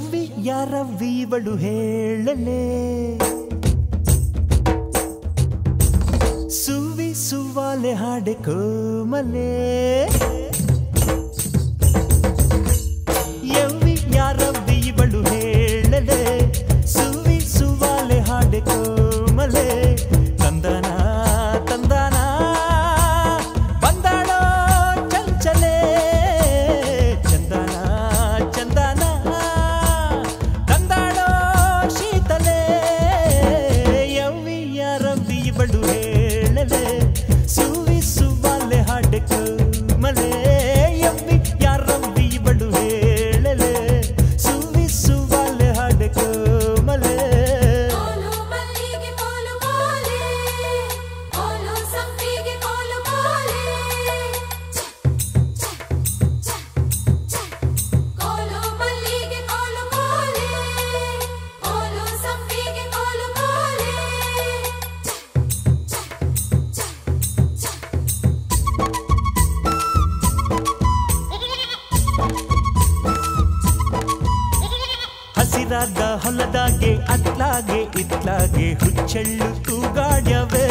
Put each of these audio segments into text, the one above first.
ಯವ್ವಿ ಯಾರವ್ವಿ ಇವಳು ಹೇಳಲೆ ಸುವಿ ಸುವಾಲೆ ಹಾಡೆ ಕೋಮಲೆ ಯವ್ವಿ ಯಾರವ್ವಿ ಇವಳು ಹೇಳಲೆ ಸುವಿ ಸುವಾಲೆ ಹಾಡೆ ಕೋಮಲೆ ತಂದನ ತಂದನ ಬಂದಾಳೋ ಚಂಚಲೆ ಚಂದನ ಚಂದನ ತಂದಾಳೋ ಶೀತಲೆ ಯವ್ವಿ ಯಾರವ್ವಿ ಇವಳು ಹೇಳಲೆ ಸುವಿ ಸುವಾಲೆ ಹಾಡೆ ಕೋಮಲೆ ಯವ್ವಿ ಯಾರವ್ವಿ ಇವಳು ಹೇಳಲೆ ಸುವಿ ಸುವಾಲೆ ಹಾಡೆ ಕೋಮಲೆ ಕೋಲು ಮಲ್ಲಿಗೆ ಕೋಲು ಕೋಲೆ ಕೋಲು ಸಂಪಿಗೆ ಕೋಲು ಕೋಲೆ ಕೋಲು ಮಲ್ಲಿಗೆ ಕೋಲು ಕೋಲೆ ಕೋಲು ಸಂಪಿಗೆ ಕೋಲು ಕೋಲೆ ಹಸಿರಾದ ಹೊಲದಾಗೆ ಅತ್ಲಾಗೆ ಇತ್ಲಾಗೆ ಹುಚ್ಚೆಳ್ಳು ತೂಗಾಡ್ಯವೇ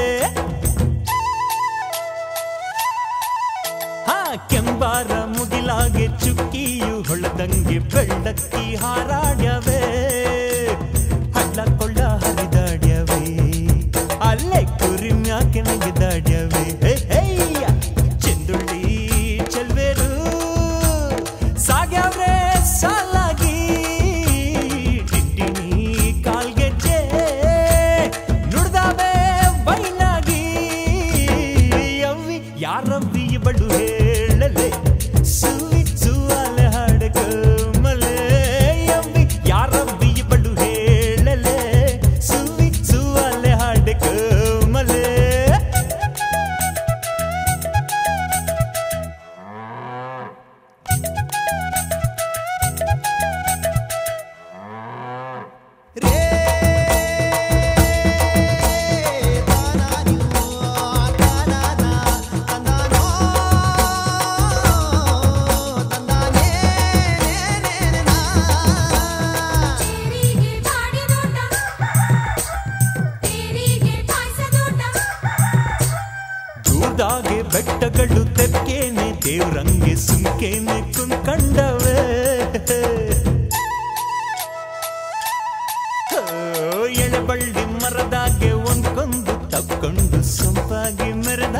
ಹಾ ಕೆಂಬಾರ ಮುಗಿಲಾಗೆ ಚುಕ್ಕಿಯು ಹೊಳದಂಗೆ ಬೆಳ್ಳಕ್ಕಿ ಹಾರಾಡ್ಯವೇ ಹಳ್ಳ ಕೊಳ್ಳ ಹರಿದಾಡ್ಯವೇ ಅಲ್ಲೇ ಕುರಿಮ್ಯಾಕೆ ನಗಿದಾಡ್ಯವೇ ಹೇ ಹೇಯ್ಯ ಚೆಂದುಳ್ಳಿ ಚೆಲ್ವೇರು ಸಾಗ್ಯಾವ್ರೆ ಸಾಲಾಗಿ ಟಿಟ್ಟಿನಿ ಕಾಲ್ಗೆಜ್ಜೆ ನುಡ್ದಾವೆ ಬೈನಾಗಿ ಯವ್ವಿ ಯಾರವ್ವಿ ಇವಳು ಹೇಳಲೆ ಸುವಿ ಸುವಾಲೆ ಹಾಡಕ ಮಲೆ ಯವ್ವಿ ಯಾರವ್ವಿ ಇವಳು ಹೇಳಲೆ ಸುವಿ ಸುವಾಲೆ ಹಾಡಕ ಮಲೆ ತೇರಿಗೆ ಬಾಡಿದೋಟ ತೇರಿಗೆ ಪಾಯ್ಸದೋಟ ದೂರದಾಗೆ ಬೆಟ್ಟಗಳು ತೆಕ್ಕೇನೆ ದೇವ್ರಂಗೆ ಸುಮ್ಕೇನೆ ಕುಂಕಂಡವೇ ಎಳೆಬಳ್ಳಿ ಮರದಾಗೆ ಒಂದ್ಕೊಂದು ತಕ್ಕೊಂಡು ಸೊಂಪಾಗಿ ಮೆರೆದ